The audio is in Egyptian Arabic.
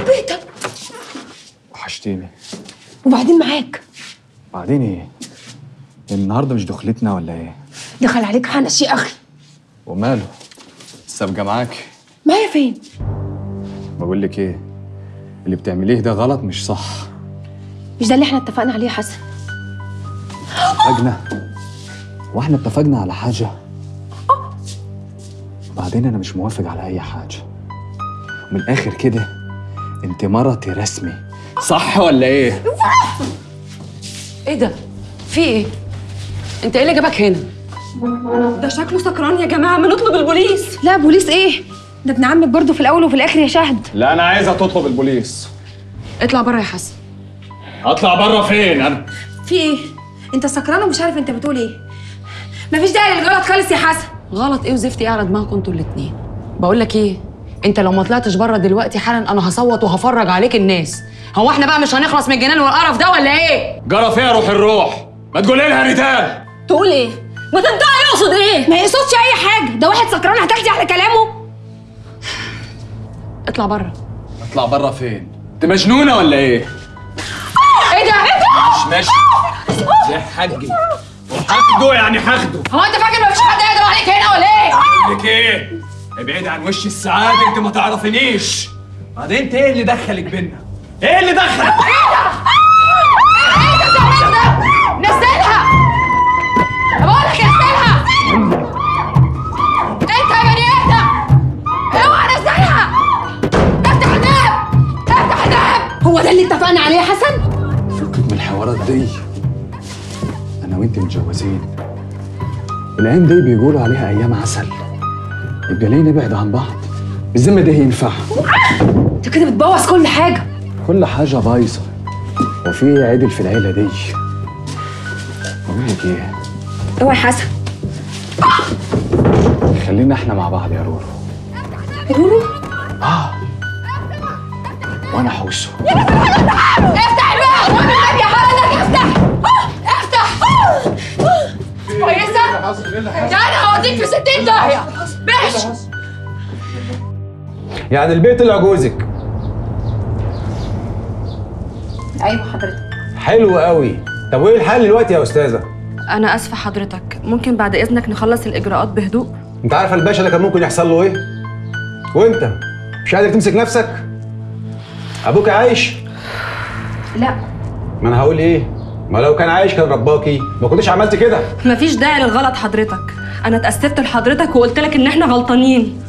بيتك وحشتيني وبعدين معاك بعدين ايه النهارده مش دخلتنا ولا ايه دخل عليك حنش يا اخي وماله السابقه معاك معايا فين بقول لك ايه اللي بتعمليه ده غلط مش صح مش ده اللي احنا اتفقنا عليه يا حسن اتفقنا واحنا اتفقنا على حاجه وبعدين انا مش موافق على اي حاجه من الاخر كده انت مرتي رسمي صح ولا ايه ايه ده؟ في ايه؟ انت ايه اللي جابك هنا؟ ده شكله سكران يا جماعه ما نطلب البوليس لا بوليس ايه ده ابن عمك برضه في الاول وفي الاخر يا شهد لا انا عايزه تطلب البوليس اطلع بره يا حسن اطلع بره فين انا في ايه انت سكران ومش عارف انت بتقول ايه مفيش داعي للغلط خالص يا حسن غلط ايه وزفت ايه على دماغكم انتوا الاتنين بقول لك ايه انت لو ما طلعتش بره دلوقتي حالا انا هصوت وهفرج عليك الناس هو احنا بقى مش هنخلص من الجنان والقرف ده ولا ايه جرى فيها روح الروح ما تقولي لها ريتال تقول ايه ما تنطقي يقصد ايه ما يقصدش اي حاجه ده واحد سكران هتاخدي على كلامه اطلع بره اطلع بره فين انت مجنونه ولا ايه ايه ده ايه ده مش ماشي ده حجي وحقده يعني حقده هو انت فاكر مفيش حد يقدر عليك هنا ولا ايه بقول لك ايه ابعد عن وش السعاده انت ما تعرفنيش بعدين انت ايه اللي دخلك بينا ايه اللي دخلك نزلها بقول لك نزلها انت يا بني ادم اوعى نزلها افتح الباب افتح الباب هو ده اللي اتفقنا عليه يا حسن فكك من الحوارات دي انا وانت متجوزين الايام دي بيقولوا عليها ايام عسل يبقى ليه نبعد عن بعض بالذمه دي ينفع انت كده بتبوظ كل حاجه كل حاجه بايظه وفي إيه عدل في العيله دي بقول لك ايه اوعى يا حسن خلينا احنا مع بعض يا رورو رورو اه وانا حوسه افتح الباب والنبي يا حضرتك افتح افتح كويسه ده انا هوديك في 60 داهيه ماشي يعني البيت طلع جوزك ايوه حضرتك حلو قوي طب وايه الحل دلوقتي يا استاذه أنا آسفة حضرتك ممكن بعد إذنك نخلص الإجراءات بهدوء؟ انت عارفه الباشا ده كان ممكن يحصل له ايه وانت مش قادر تمسك نفسك ابوك عايش لا ما انا هقول ايه ما لو كان عايش كان رباكي ما كنتش عملت كده مفيش داعي للغلط حضرتك أنا اتأسفت لحضرتك وقلت لك إن إحنا غلطانين